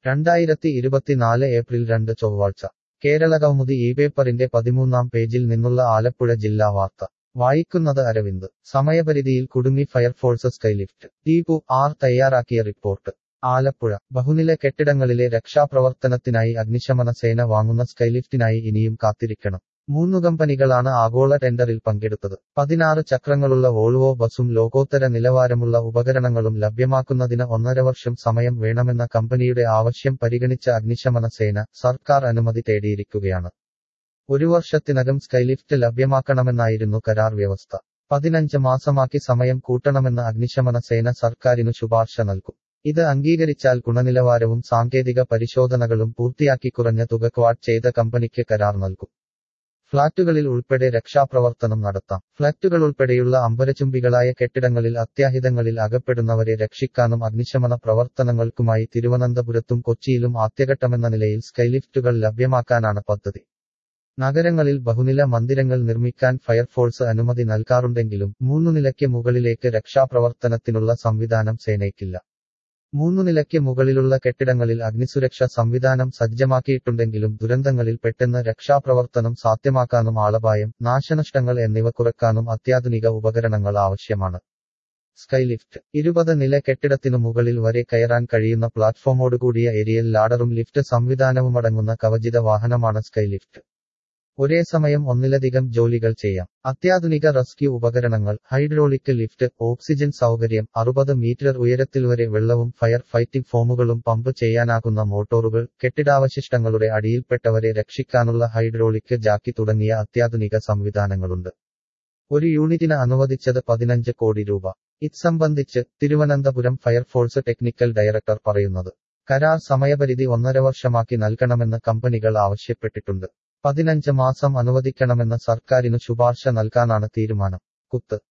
രണ്ടായിരത്തി ഇരുപത്തിനാല് ഏപ്രിൽ രണ്ട് ചൊവ്വാഴ്ച കേരളകൗമുദി ഈ പേപ്പറിന്റെ പതിമൂന്നാം പേജിൽ നിന്നുള്ള ആലപ്പുഴ ജില്ലാ വാർത്ത വായിക്കുന്നത് അരവിന്ദ് സമയപരിധിയിൽ കുടുങ്ങി ഫയർഫോഴ്സ് സ്കൈലിഫ്റ്റ് ദീപു ആർ തയ്യാറാക്കിയ റിപ്പോർട്ട് ആലപ്പുഴ ബഹുനില കെട്ടിടങ്ങളിലെ രക്ഷാപ്രവർത്തനത്തിനായി അഗ്നിശമന സേന വാങ്ങുന്ന സ്കൈലിഫ്റ്റിനായി ഇനിയും കാത്തിരിക്കണം മൂന്നു കമ്പനികളാണ് ആഗോള ടെൻഡറിൽ പങ്കെടുത്തത് പതിനാറ് ചക്രങ്ങളുള്ള വോൾവോ ബസും ലോകോത്തര നിലവാരമുള്ള ഉപകരണങ്ങളും ലഭ്യമാക്കുന്നതിന് ഒന്നര വർഷം സമയം വേണമെന്ന കമ്പനിയുടെ ആവശ്യം പരിഗണിച്ച അഗ്നിശമന സേന സർക്കാർ അനുമതി തേടിയിരിക്കുകയാണ് ഒരു വർഷത്തിനകം സ്കൈലിഫ്റ്റ് ലഭ്യമാക്കണമെന്നായിരുന്നു കരാർ വ്യവസ്ഥ പതിനഞ്ച് മാസമാക്കി സമയം കൂട്ടണമെന്ന് അഗ്നിശമന സേന സർക്കാരിനു ശുപാർശ നൽകും ഇത് അംഗീകരിച്ചാൽ ഗുണനിലവാരവും സാങ്കേതിക പരിശോധനകളും പൂർത്തിയാക്കി കുറഞ്ഞ തുക ക്വാഡ് ചെയ്ത കമ്പനിക്ക് കരാർ നൽകും ഫ്ളാറ്റുകളിൽ ഉൾപ്പെടെ രക്ഷാപ്രവർത്തനം നടത്താം ഫ്ളാറ്റുകൾ ഉൾപ്പെടെയുള്ള അമ്പരചുംബികളായ കെട്ടിടങ്ങളിൽ അത്യാഹിതങ്ങളിൽ അകപ്പെടുന്നവരെ രക്ഷിക്കാനും അഗ്നിശമന പ്രവർത്തനങ്ങൾക്കുമായി തിരുവനന്തപുരത്തും കൊച്ചിയിലും ആദ്യഘട്ടമെന്ന നിലയിൽ സ്കൈലിഫ്റ്റുകൾ ലഭ്യമാക്കാനാണ് പദ്ധതി നഗരങ്ങളിൽ ബഹുനില മന്ദിരങ്ങൾ നിർമ്മിക്കാൻ ഫയർഫോഴ്സ് അനുമതി നൽകാറുണ്ടെങ്കിലും മൂന്നു നിലയ്ക്ക് മുകളിലേക്ക് രക്ഷാപ്രവർത്തനത്തിനുള്ള സംവിധാനം സേനയ്ക്കില്ല മൂന്നു നിലയ്ക്ക് മുകളിലുള്ള കെട്ടിടങ്ങളിൽ അഗ്നിസുരക്ഷ സംവിധാനം സജ്ജമാക്കിയിട്ടുണ്ടെങ്കിലും ദുരന്തങ്ങളിൽ പെട്ടെന്ന് രക്ഷാപ്രവർത്തനം സാധ്യമാക്കാനും ആളപായം നാശനഷ്ടങ്ങൾ എന്നിവ കുറയ്ക്കാനും അത്യാധുനിക ഉപകരണങ്ങൾ ആവശ്യമാണ് സ്കൈലിഫ്റ്റ് ഇരുപത് നില കെട്ടിടത്തിനു മുകളിൽ വരെ കയറാൻ കഴിയുന്ന പ്ലാറ്റ്ഫോമോടുകൂടിയ ഏരിയൽ ലാഡറും ലിഫ്റ്റ് സംവിധാനവുമടങ്ങുന്ന കവചിത വാഹനമാണ് സ്കൈലിഫ്റ്റ് ഒരേ സമയം ഒന്നിലധികം ജോലികൾ ചെയ്യാം അത്യാധുനിക റെസ്ക്യൂ ഉപകരണങ്ങൾ ഹൈഡ്രോളിക് ലിഫ്റ്റ് ഓക്സിജൻ സൗകര്യം അറുപത് മീറ്റർ ഉയരത്തിൽ വരെ വെള്ളവും ഫയർ ഫൈറ്റിംഗ് ഫോമുകളും പമ്പ് ചെയ്യാനാകുന്ന മോട്ടോറുകൾ കെട്ടിടാവശിഷ്ടങ്ങളുടെ അടിയിൽപ്പെട്ടവരെ രക്ഷിക്കാനുള്ള ഹൈഡ്രോളിക് ജാക്കി തുടങ്ങിയ അത്യാധുനിക സംവിധാനങ്ങളുണ്ട് ഒരു യൂണിറ്റിന് അനുവദിച്ചത് പതിനഞ്ച് കോടി രൂപ ഇത് സംബന്ധിച്ച് തിരുവനന്തപുരം ഫയർഫോഴ്സ് ടെക്നിക്കൽ ഡയറക്ടർ പറയുന്നത് കരാർ സമയപരിധി ഒന്നര വർഷമാക്കി നൽകണമെന്ന് കമ്പനികൾ ആവശ്യപ്പെട്ടിട്ടുണ്ട് പതിനഞ്ച് മാസം അനുവദിക്കണമെന്ന് സർക്കാരിനു ശുപാർശ നൽകാനാണ് തീരുമാനം കുത്ത്